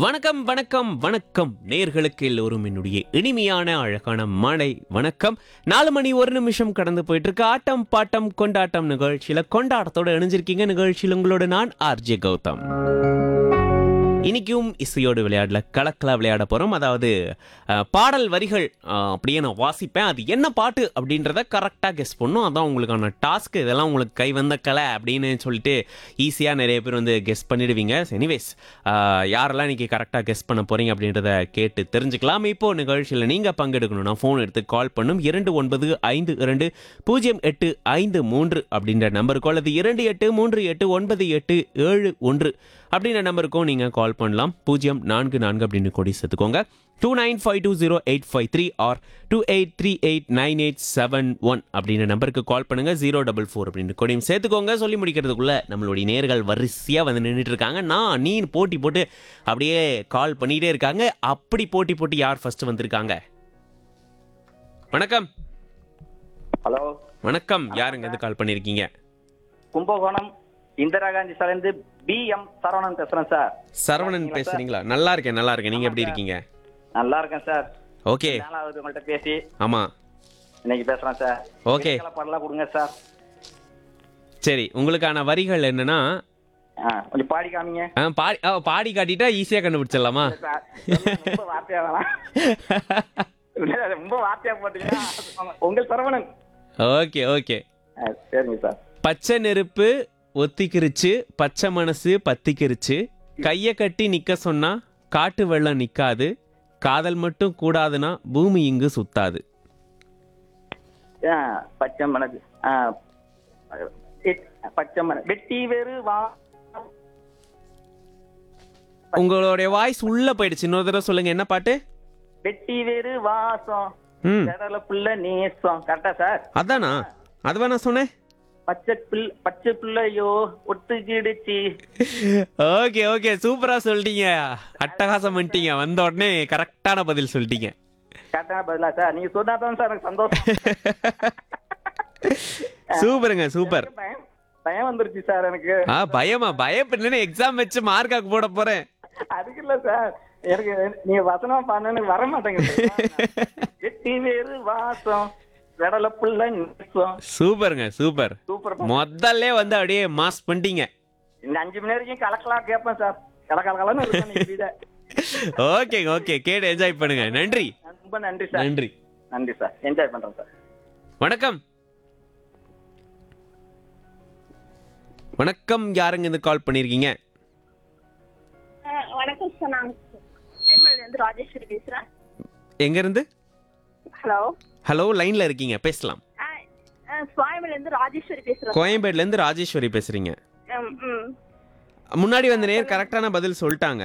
வணக்கம் வணக்கம் வணக்கம் நேர்களுக்கு எல்லோரும் என்னுடைய இனிமையான அழகான மாலை வணக்கம் நாலு மணி ஒரு நிமிஷம் கடந்து போயிட்டு இருக்கு ஆட்டம் பாட்டம் கொண்டாட்டம் நிகழ்ச்சியில கொண்டாட்டத்தோட இணைஞ்சிருக்கீங்க நிகழ்ச்சியில் உங்களோட நான் ஆர்ஜே கௌதம் இன்னைக்கும் இசையோடு விளையாடல கலக்கலா விளையாட போறோம் அதாவது அஹ், பாடல் வரிகள் அஹ், அப்படியே நான் வாசிப்பேன் அது என்ன பாட்டு அப்படின்றத கரெக்டாக கெஸ் பண்ணும் அதான் உங்களுக்கான டாஸ்க் இதெல்லாம் உங்களுக்கு கை வந்த கலை அப்படின்னு சொல்லிட்டு ஈஸியாக நிறைய பேர் வந்து கெஸ் பண்ணிடுவீங்க எனிவேஸ் யாரெல்லாம் இன்னைக்கு கரெக்டாக கெஸ் பண்ண போறீங்க அப்படின்றத கேட்டு தெரிஞ்சுக்கலாம் இப்போ நிகழ்ச்சியில் நீங்கள் பங்கெடுக்கணும்னா ஃபோன் எடுத்து கால் பண்ணும் இரண்டு ஒன்பது ஐந்து இரண்டு பூஜ்ஜியம் எட்டு ஐந்து மூன்று அப்படின்ற நம்பருக்கோ அல்லது இரண்டு எட்டு மூன்று எட்டு ஒன்பது எட்டு ஏழு ஒன்று அப்படின்ற நம்பருக்கும் நீங்கள் கால் பண்ணலாம் பூஜ்ஜியம் நான்கு நான்கு அப்படின்னு கொடி சேர்த்துக்கோங்க two nine five two zero eight five three or two eight three eight nine eight seven one அப்படின்ற நம்பருக்கு கால் பண்ணுங்க ஜீரோ டபுள் ஃபோர் அப்படின்னு கொடியும் சேர்த்துக்கோங்க சொல்லி முடிக்கிறதுக்குள்ள நம்மளுடைய நேர்கள் வரிசையாக வந்து நின்றுட்டு இருக்காங்க நான் நீ போட்டி போட்டு அப்படியே கால் பண்ணிகிட்டே இருக்காங்க அப்படி போட்டி போட்டு யார் ஃபர்ஸ்ட் வந்திருக்காங்க வணக்கம் ஹலோ வணக்கம் யாருங்க இருந்து கால் பண்ணியிருக்கீங்க கும்பகோணம் இந்திரா காந்தி சாலைந்து பி எம் சரவணன் பேசுறேன் சார் சரவணன் பேசுறீங்களா நல்லா இருக்கேன் நல்லா இருக்கேன் நீங்க எப்படி இருக்கீங்க நல்லா இருக்கேன் சார் ஓகே நாலாவது உங்கள்கிட்ட பேசி ஆமா இன்னைக்கு பேசுறேன் சார் ஓகே இடைக்கால பாடலாம் கொடுங்க சார் சரி உங்களுக்கான வரிகள் என்னன்னா ஆ, கொஞ்சம் பாடி காமிங்க ஆ, பாடி ஆ, பாடி காட்டிட்டா ஈஸியா கண்டுபிடிச்சிடலாமா சார் ரொம்ப வார்த்தையா வேணாம் இல்ல, ரொம்ப வார்த்தையா போட்டீங்கன்னா உங்கள் சரவணன் ஓகே ஓகே ஆ, சரிங்க சார் பச்சை நெருப்பு ஒத்திக்கிருச்சு பச்சை மனசு பத்திக்கிருச்சு கைய கட்டி நிக்க சொன்னா காட்டு வெள்ளம் நிக்காது காதல் மட்டும் கூடாதுன்னா பூமி இங்கு சுத்தாது ஆ, பச்சை மனது ஆ, எட்- பச்சை மன வெட்டி வேறு வா உங்களுடைய வாய்ஸ் உள்ள போயிடுச்சு இன்னொரு தடவை சொல்லுங்க என்ன பாட்டு வெட்டி வேறு வாசம் ம் கடலை புள்ள நேசம் கரெக்டா சார் அதானா அதுவா நான் சொன்னேன் பச்சை பிள்ளை பச்சை பிள்ளையோ ஒத்துக்கிடுச்சு ஓகே ஓகே சூப்பரா சொல்லிட்டீங்க அட்டகாசம் பண்ணிட்டீங்க வந்த உடனே கரெக்டான பதில் சொல்லிட்டீங்க கரெக்டான பதிலா சார் நீங்க சொன்னாதான் சார் எனக்கு சந்தோஷம் சூப்பருங்க சூப்பர் பயம் பயம் வந்துருச்சு சார் எனக்கு ஆ பயமா பயப்படலன்னு எக்ஸாம் வச்சு மார்க்காக்கு போட போறேன் அதுக்கு இல்ல சார் எனக்கு நீங்க வசனம் பண்ணனு வர மாட்டேங்குது வெட்டி வேறு வாசம் கடலை புள்ள நேசம் சூப்பருங்க சூப்பர் சூப்பர் முதல்ல வந்து அப்படியே மாஸ் பண்ணிட்டீங்க இந்த அஞ்சு மணி வரைக்கும் கலக்கலாம் கேட்பேன் சார் கலக்கலக்கலன்னு இருக்கும் நீங்க இதை. ஓகே ஓகே கேட்டு என்ஜாய் பண்ணுங்க நன்றி ரொம்ப நன்றி சார் நன்றி நன்றி சார் என்ஜாய் பண்றேன் சார் வணக்கம் வணக்கம் யாருங்க இந்த கால் பண்ணிருக்கீங்க ஆ, வணக்கம் சார் நான் இருந்து ராஜேஸ்வரி பேசுறேன் எங்க இருந்து ஹலோ ஹலோ லைன்ல இருக்கீங்க பேசலாம் சுவாமில இருந்து ராஜேஸ்வரி பேசுறேன் கோயம்பேடுல இருந்து ராஜேஸ்வரி பேசுறீங்க ம், ம். முன்னாடி வந்த நேர் கரெக்டான பதில் சொல்லிட்டாங்க